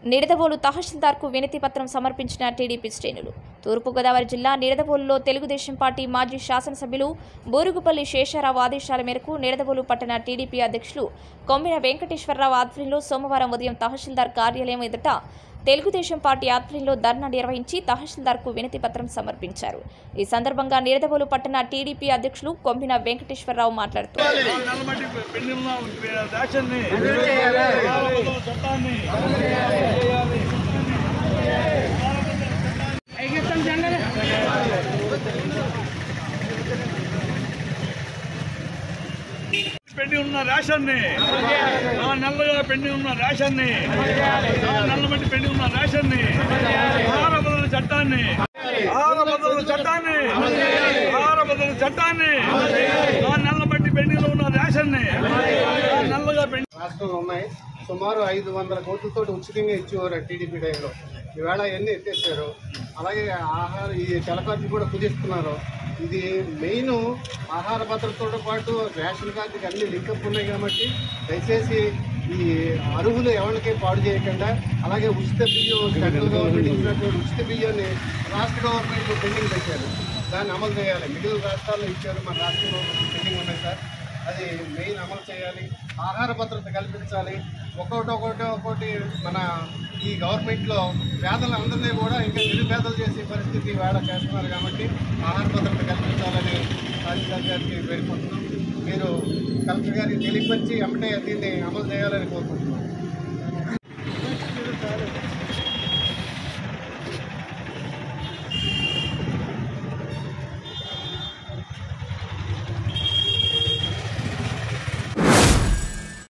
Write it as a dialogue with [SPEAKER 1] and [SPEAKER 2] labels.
[SPEAKER 1] నిడదవోలు తహసీల్దార్కు వినతి పత్రం సమర్పించిన టీడీపీ శ్రేణులు తూర్పుగోదావరి జిల్లా నిడదవోలులో తెలుగుదేశం పార్టీ మాజీ శాసనసభ్యులు బోరుగుపల్లి శేషారావు ఆదేశాల మేరకు నిడదవోలు పట్టణ టీడీపీ అధ్యక్షులు కొమ్మిన వెంకటేశ్వరరావు ఆధ్వర్యంలో సోమవారం ఉదయం తహసీల్దార్ కార్యాలయం ఎదుట తెలుగుదేశం పార్టీ ఆధ్వర్యంలో ధర్నా నిర్వహించి తహసీల్దార్కు వినతి పత్రం సమర్పించారు ఈ సందర్భంగా నిడదవోలు పట్టణ టీడీపీ అధ్యక్షులు కొమ్మిన వెంకటేశ్వరరావు మాట్లాడుతూ
[SPEAKER 2] నల్లమట్టి పెండింగ్ యాక్షన్ని చట్టాన్ని పెండింగ్ ఉన్న రేషన్ని ఆ నల్లగా పెండింగ్ ఉన్న రేషన్ని ఆ నల్లమట్టి పెండింగ్ ఉన్న రేషన్ని ఆహార బదులు చట్టాన్ని ఆహార బదులు చట్టాన్ని ఆహార బదులు చట్టాన్ని ఆ నల్లమట్టి పెండింగ్ ఉన్న రేషన్ని ఆ నల్లగా పెండింగ్
[SPEAKER 3] రాష్ట్రంలో ఉన్నాయి సుమారు ఐదు వందల కోట్లతో ఉచితంగా ఇచ్చేవారు టీడీపీ టైంలో ఈవేళ ఎన్ని ఎత్తేసారు అలాగే ఆహార ఈ తెలకార్డు కూడా కుదిస్తున్నారు ఇది మెయిన్ ఆహార భద్రతతో పాటు రేషన్ కార్డుకి అన్ని లింకప్ ఉన్నాయి కాబట్టి దయచేసి ఈ అర్హులు ఎవరికి పాడు చేయకుండా అలాగే ఉచిత బియ్యం సెంట్రల్ గవర్నమెంట్ ఇచ్చినటువంటి ఉచిత బియ్యాన్ని రాష్ట్ర గవర్నమెంట్ పెండింగ్ పెట్టారు దాన్ని అమలు చేయాలి మిగిలిన రాష్ట్రాల్లో ఇచ్చారు మన రాష్ట్రంలో పెండింగ్ ఉన్నాయి సార్ అది మెయిన్ అమలు చేయాలి ఆహార భద్రత కల్పించాలి ఒక్కొక్కటి ఒక్కొక్కటి ఒక్కొక్కటి మన ఈ గవర్నమెంట్లో పేదలందరినీ కూడా ఇంకా నిరుపేదలు చేసే పరిస్థితి వేళ చేస్తున్నారు కాబట్టి ఆహార భద్రత కల్పించాలని రాజశేఖర్ గారికి వేడుకుంటున్నాం మీరు కలెక్టర్ గారికి తెలియపరిచి వెంటనే దీన్ని అమలు చేయాలని కోరుకుంటున్నాం